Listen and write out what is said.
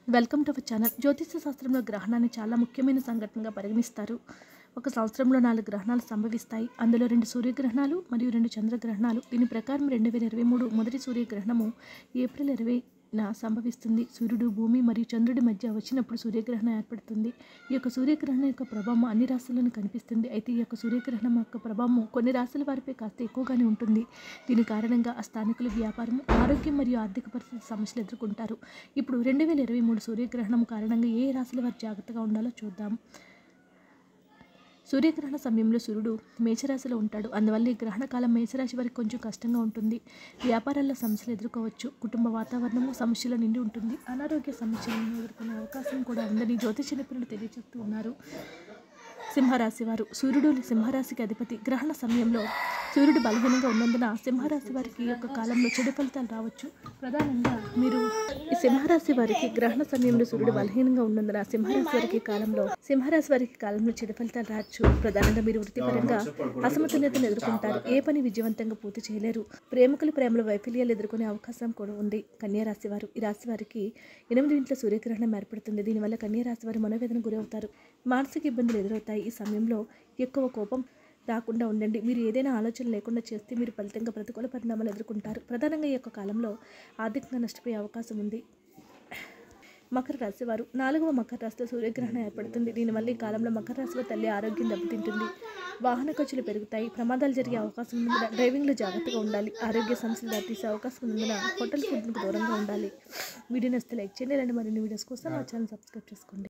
welcome to our channel జ్యోతిష శాస్త్రంలో గ్రహణాన్ని చాలా ముఖ్యమైన సంఘటనగా పరిగణిస్తారు ఒక సంవత్సరంలో నాలుగు గ్రహణాలు సంభవిస్తాయి అందులో రెండు సూర్యగ్రహణాలు మరియు రెండు చంద్రగ్రహణాలు దీని ప్రకారం రెండు వేల ఇరవై మూడు మొదటి సూర్యగ్రహణము ఏప్రిల్ ఇరవైన సంభవిస్తుంది సూర్యుడు భూమి మరియు చంద్రుడి మధ్య వచ్చినప్పుడు సూర్యగ్రహణం ఏర్పడుతుంది ఈ యొక్క సూర్యగ్రహణం యొక్క ప్రభావం అన్ని రాశులను కనిపిస్తుంది అయితే ఈ యొక్క సూర్యగ్రహణం యొక్క ప్రభావం కొన్ని రాశుల వారిపై కాస్త ఎక్కువగానే ఉంటుంది దీని కారణంగా ఆ స్థానికులు వ్యాపారం ఆరోగ్యం మరియు ఆర్థిక పరిస్థితి సమస్యలు ఎదుర్కొంటారు ఇప్పుడు రెండు వేల ఇరవై మూడు సూర్యగ్రహణం కారణంగా ఏ రాశుల వారు జాగ్రత్తగా ఉండాలో చూద్దాం సూర్యగ్రహణ సమయంలో సూర్యుడు మేషరాశిలో ఉంటాడు అందువల్ల ఈ గ్రహణ కాలం మేషరాశి వారికి కొంచెం కష్టంగా ఉంటుంది వ్యాపారాల్లో సమస్యలు ఎదుర్కోవచ్చు కుటుంబ వాతావరణము సమస్యల నిండి ఉంటుంది అనారోగ్య సమస్యలను ఎదుర్కొనే అవకాశం కూడా ఉందని జ్యోతిష నిపుణులు తెలియజేస్తూ ఉన్నారు సింహరాశి వారు సూర్యుడు సింహరాశికి అధిపతి గ్రహణ సమయంలో సూర్యుడు బలహీనంగా ఉన్నందున సింహరాశి వారికి ఈ యొక్క కాలంలో చెడు ఫలితాలు రావచ్చు ప్రధానంగా మీరు ఈ సింహరాశి వారికి గ్రహణ సమయంలో సూర్యుడు బలహీనంగా ఉన్నందున సింహరాశి వారికి ఈ కాలంలో సింహరాశి వారికి కాలంలో చెడు ఫలితాలు రావచ్చు ప్రధానంగా మీరు వృత్తిపరంగా అసమతుల్యతను ఎదుర్కొంటారు ఏ పని విజయవంతంగా పూర్తి చేయలేరు ప్రేమికులు ప్రేమల వైఫల్యాలు ఎదుర్కొనే అవకాశం కూడా ఉంది కన్యా రాశి వారు ఈ రాశి వారికి ఎనిమిది ఇంట్లో సూర్యగ్రహణం ఏర్పడుతుంది దీనివల్ల కన్యా రాశి వారు మనోవేదన గురవుతారు మానసిక ఇబ్బందులు ఎదురవుతాయి ఈ సమయంలో ఎక్కువ కోపం రాకుండా ఉండండి మీరు ఏదైనా ఆలోచన లేకుండా చేస్తే మీరు ఫలితంగా ప్రతికూల పరిణామాలు ఎదుర్కొంటారు ప్రధానంగా ఈ యొక్క కాలంలో ఆర్థికంగా నష్టపోయే అవకాశం ఉంది మకర రాశి వారు నాలుగవ మకర రాశిలో సూర్యగ్రహణం ఏర్పడుతుంది దీనివల్ల ఈ కాలంలో మకర రాశిలో తల్లి ఆరోగ్యం దెబ్బతింటుంది వాహన ఖర్చులు పెరుగుతాయి ప్రమాదాలు జరిగే అవకాశం ఉన్నందున డ్రైవింగ్లో జాగ్రత్తగా ఉండాలి ఆరోగ్య సమస్యలు దాటిసే అవకాశం ఉన్నందున హోటల్ ఫుడ్కు దూరంగా ఉండాలి వీడియో నచ్చితే లైక్ చేయండి రెండు మరిన్ని వీడియోస్ కోసం మా ఛానల్ సబ్స్క్రైబ్ చేసుకోండి